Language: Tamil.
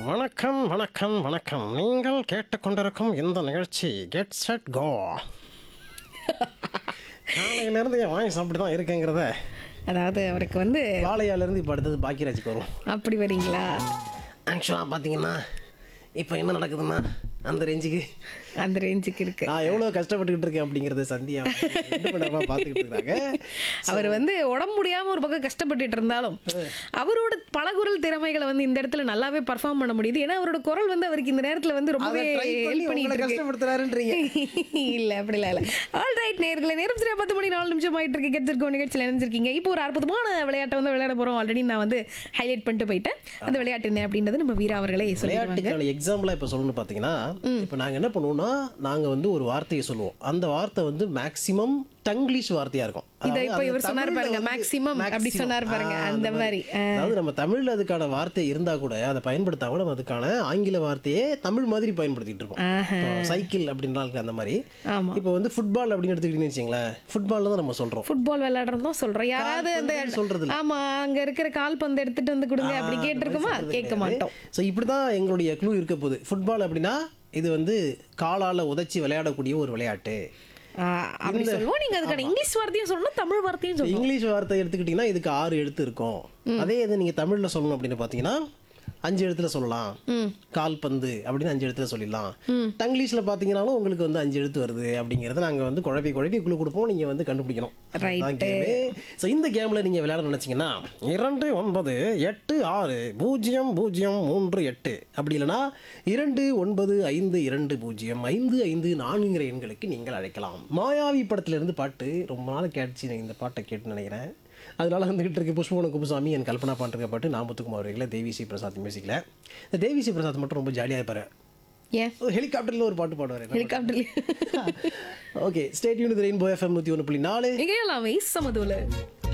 வணக்கம் வணக்கம் வணக்கம் நீங்கள் கேட்டுக்கொண்டிருக்கும் இந்த நிகழ்ச்சி கெட் செட் கோ காலையிலேருந்து என் வாய்ஸ் அப்படி தான் இருக்குங்கிறத அதாவது அவருக்கு வந்து வாழையாலேருந்து இப்போ அடுத்தது பாக்கியராஜுக்கு வரும் அப்படி வரீங்களா ஆக்சுவலாக பார்த்தீங்கன்னா இப்போ என்ன நடக்குதுன்னா அந்த ரேஞ்சுக்கு அந்த ரேஞ்சுக்கு இருக்கு நான் எவ்வளோ கஷ்டப்பட்டுக்கிட்டு இருக்கேன் அப்படிங்கிறத சந்தியா ரெண்டு மணி நேரமாக பார்த்துக்கிட்டு இருக்காங்க அவர் வந்து உடம்பு முடியாம ஒரு பக்கம் கஷ்டப்பட்டுட்டு இருந்தாலும் அவரோட பலகுரல் திறமைகளை வந்து இந்த இடத்துல நல்லாவே பர்ஃபார்ம் பண்ண முடியுது ஏன்னா அவரோட குரல் வந்து அவருக்கு இந்த நேரத்துல வந்து ரொம்பவே அதை try பண்ணி ஹெல்ப் உங்களை பண்ணிட்டு இருக்கு கஷ்டப்படுத்துறாருன்றீங்க இல்ல அப்படிலாம் இல்ல ஆல் ரைட் நேர்களை நேரம் சரியா பத்து மணி நாலு நிமிஷம் ஆயிட்டு இருக்கு கெட்சிருக்கோம் நிகழ்ச்சியில் இணைஞ்சிருக்கீங்க இப்போ ஒரு அற்புதமான விளையாட்டை வந்து விளையாட போறோம் ஆல்ரெடி நான் வந்து ஹைலைட் பண்ணிட்டு போயிட்டேன் அந்த விளையாட்டு என்ன அப்படின்றது நம்ம வீரா அவர்களே சொல்லிடுவாங்க விளையாட்டுக்கான எக்ஸாம்பிளாக இப்போ சொல்லணும்னு பார்த்தீங்கன்னா இப்போ நாங்கள் என்ன பண்ணுவோம்னா நாங்கள் வந்து ஒரு வார்த்தையை சொல்லுவோம் அந்த வார்த்தை வந்து மேக்ஸிமம் டங்கிலீஷ் வார்த்தையாக இருக்கும் இதை அதாவது இப்போ அந்த இவர் சொன்னார் தமிழ்ல பாருங்க வந்து மேக்ஸிமம் அப்படி maximum. சொன்னார் பாருங்க ஆ, அந்த மாதிரி ஆ. அதாவது நம்ம தமிழ்ல அதுக்கான வார்த்தை இருந்தா கூட அதை பயன்படுத்தாம நம்ம அதுக்கான ஆங்கில வார்த்தையே தமிழ் மாதிரி பயன்படுத்திட்டு இருக்கோம் ஆஹா. இப்போ சைக்கிள் அப்படின்றாங்க அந்த மாதிரி ஆமா இப்போ வந்து ஃபுட்பால் அப்படின்னு எடுத்துக்கிட்டீங்கன்னு வச்சுங்களேன் ஃபுட்பால் தான் நம்ம சொல்றோம் ஃபுட்பால் விளையாடுறோம் தான் சொல்றோம் யாராவது அந்த கால்பந்துன்னு சொல்றது இல்ல. ஆமா அங்க இருக்கிற கால்பந்து எடுத்துட்டு வந்து கொடுங்க அப்படி கேட்டிருக்குமா கேட்க மாட்டோம் ஸோ இப்படி தான் எங்களுடைய க்ளூ இருக்க போகுது ஃபுட்பால் அப்படின்னா இது வந்து காலால உதைச்சி விளையாடக்கூடிய ஒரு விளையாட்டு ஆ, அப்படி சொல்லுவோம் நீங்க அதுக்கான இங்கிலீஷ் வார்த்தையும் சொல்லணும் தமிழ் வார்த்தையும் சொல்லணும் இங்கிலீஷ் வார்த்தை எடுத்துக்கிட்டிங்கன்னா இதுக்கு ஆறு எழுத்து இருக்கும் அதே இது நீங்கள் தமிழில் சொல்லணும் அப்படின்னு பார்த்தீங்கன்னா அஞ்சு எழுத்துல சொல்லலாம் கால்பந்து அப்படின்னு அஞ்சு எழுத்துல சொல்லிடலாம் தங்கிலீஷில் பார்த்தீங்கன்னாலும் உங்களுக்கு வந்து அஞ்சு எழுத்து வருது அப்படிங்கிறத நாங்கள் வந்து குழப்பி குழப்பி குழு கொடுப்போம் நீங்கள் வந்து கண்டுபிடிக்கணும் Right. ஸோ இந்த கேமில் நீங்கள் விளையாட நினச்சிங்கன்னா இரண்டு ஒன்பது எட்டு ஆறு பூஜ்ஜியம் பூஜ்ஜியம் மூன்று எட்டு அப்படி இல்லைன்னா இரண்டு ஒன்பது ஐந்து இரண்டு பூஜ்ஜியம் ஐந்து ஐந்து நான்குங்கிற எண்களுக்கு நீங்கள் அழைக்கலாம் மாயாவி படத்திலிருந்து பாட்டு ரொம்ப நாள் கேட்டுச்சு நான் இந்த பாட்டை கேட்டு நினைக்கிறேன் அதனால வந்துகிட்டு இருக்கு புஷ்பவன குப்புசாமி என் கல்பனா பாட்டுருக்க பாட்டு நாமத்துக்குமார் அவர்களை தேவி ஸ்ரீ பிரசாத் மியூசிக்கில் இந்த தேவி ஸ்ரீ பிரசாத் மட்டும் ரொம்ப ஜாலியாக இருப்பார் ஏன் ஹெலிகாப்டரில் ஒரு பாட்டு பாடுவார் ஹெலிகாப்டர்ல okay state unit rainbow FM நூற்றி ஒன்று புள்ளி நாலு இங்கே எல்லாமே சமதுல